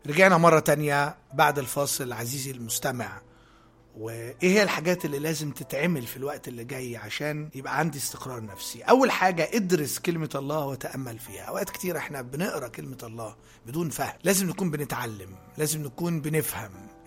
رجعنا مرة تانية بعد الفاصل عزيزي المستمع وايه هي الحاجات اللي لازم تتعمل في الوقت اللي جاي عشان يبقى عندي استقرار نفسي اول حاجة ادرس كلمة الله وتأمل فيها اوقات كتير احنا بنقرا كلمة الله بدون فهم لازم نكون بنتعلم لازم نكون بنفهم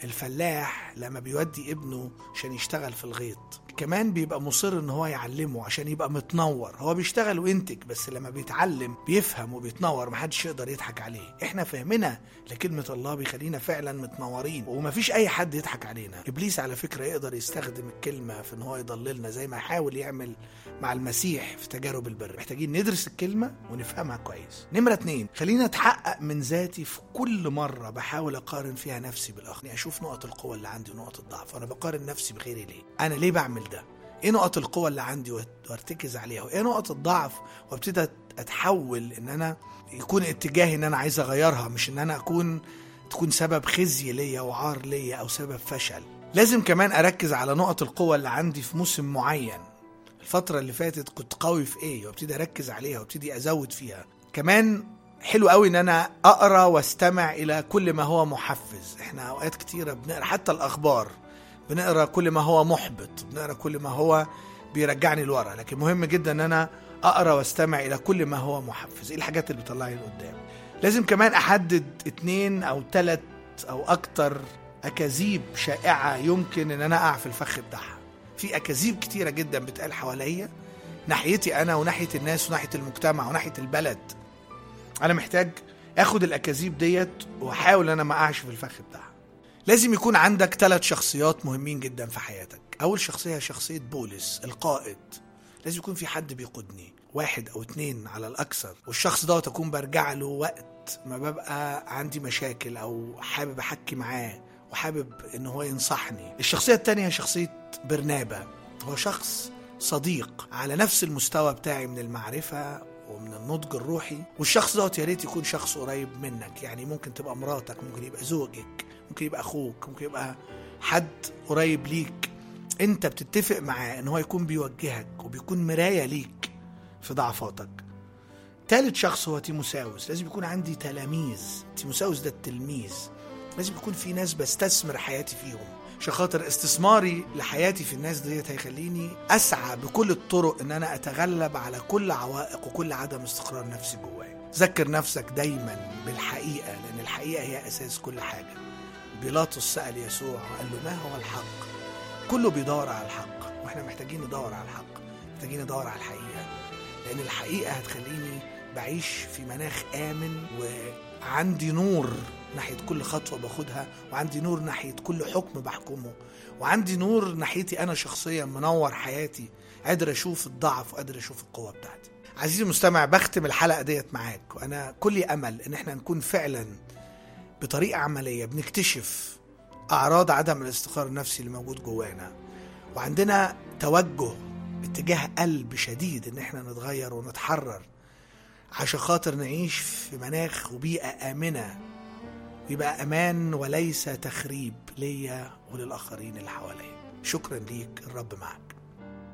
الفلاح لما بيودي ابنه عشان يشتغل في الغيط كمان بيبقى مصر ان هو يعلمه عشان يبقى متنور هو بيشتغل وينتج بس لما بيتعلم بيفهم وبيتنور محدش يقدر يضحك عليه احنا فهمنا لكلمة الله بيخلينا فعلا متنورين ومفيش اي حد يضحك علينا ابليس على فكرة يقدر يستخدم الكلمة في ان هو يضللنا زي ما حاول يعمل مع المسيح في تجارب البر محتاجين ندرس الكلمة ونفهمها كويس نمرة اتنين خلينا اتحقق من ذاتي في كل مرة بحاول اقارن فيها نفسي بالاخر اشوف نقط القوة اللي عندي ونقط الضعف وانا بقارن نفسي بغيري ليه انا ليه بعمل ده ايه نقط القوة اللي عندي وارتكز عليها وايه نقط الضعف وابتدي اتحول ان انا يكون اتجاهي ان انا عايز اغيرها مش ان انا اكون تكون سبب خزي ليا وعار ليا او سبب فشل لازم كمان اركز على نقط القوة اللي عندي في موسم معين الفترة اللي فاتت كنت قوي في ايه وابتدي اركز عليها وابتدي ازود فيها كمان حلو قوي ان انا اقرا واستمع الى كل ما هو محفز احنا اوقات كتيره بنقرا حتى الاخبار بنقرا كل ما هو محبط بنقرا كل ما هو بيرجعني لورا لكن مهم جدا ان انا اقرا واستمع الى كل ما هو محفز ايه الحاجات اللي بتطلعني لقدام لازم كمان احدد اتنين او تلات او اكتر اكاذيب شائعه يمكن ان انا اقع في الفخ بتاعها في اكاذيب كتيره جدا بتقال حواليا ناحيتي انا وناحيه الناس وناحيه المجتمع وناحيه البلد انا محتاج اخد الاكاذيب ديت واحاول انا ما اقعش في الفخ بتاعها لازم يكون عندك ثلاث شخصيات مهمين جدا في حياتك اول شخصيه شخصيه بولس القائد لازم يكون في حد بيقودني واحد او اتنين على الاكثر والشخص دوت اكون برجع له وقت ما ببقى عندي مشاكل او حابب احكي معاه وحابب ان هو ينصحني الشخصيه الثانيه شخصيه برنابا هو شخص صديق على نفس المستوى بتاعي من المعرفه ومن النضج الروحي والشخص دوت يا ريت يكون شخص قريب منك يعني ممكن تبقى مراتك ممكن يبقى زوجك ممكن يبقى اخوك ممكن يبقى حد قريب ليك انت بتتفق معاه ان هو يكون بيوجهك وبيكون مرايه ليك في ضعفاتك تالت شخص هو تيموساوس لازم يكون عندي تلاميذ تيموساوس ده التلميذ لازم يكون في ناس بستثمر حياتي فيهم عشان خاطر استثماري لحياتي في الناس ديت هيخليني اسعى بكل الطرق ان انا اتغلب على كل عوائق وكل عدم استقرار نفسي جوايا ذكر نفسك دايما بالحقيقه لان الحقيقه هي اساس كل حاجه بيلاطس سال يسوع وقال له ما هو الحق كله بيدور على الحق واحنا محتاجين ندور على الحق محتاجين ندور على الحقيقه لان الحقيقه هتخليني بعيش في مناخ امن وعندي نور ناحيه كل خطوه باخدها وعندي نور ناحيه كل حكم بحكمه وعندي نور ناحيتي انا شخصيا منور حياتي قادر اشوف الضعف وقادر اشوف القوه بتاعتي عزيزي المستمع بختم الحلقه ديت معاك وانا كل امل ان احنا نكون فعلا بطريقه عمليه بنكتشف اعراض عدم الاستقرار النفسي اللي موجود جوانا وعندنا توجه اتجاه قلب شديد ان احنا نتغير ونتحرر عشان خاطر نعيش في مناخ وبيئه امنه يبقى امان وليس تخريب ليا وللاخرين اللي حواليا شكرا ليك الرب معك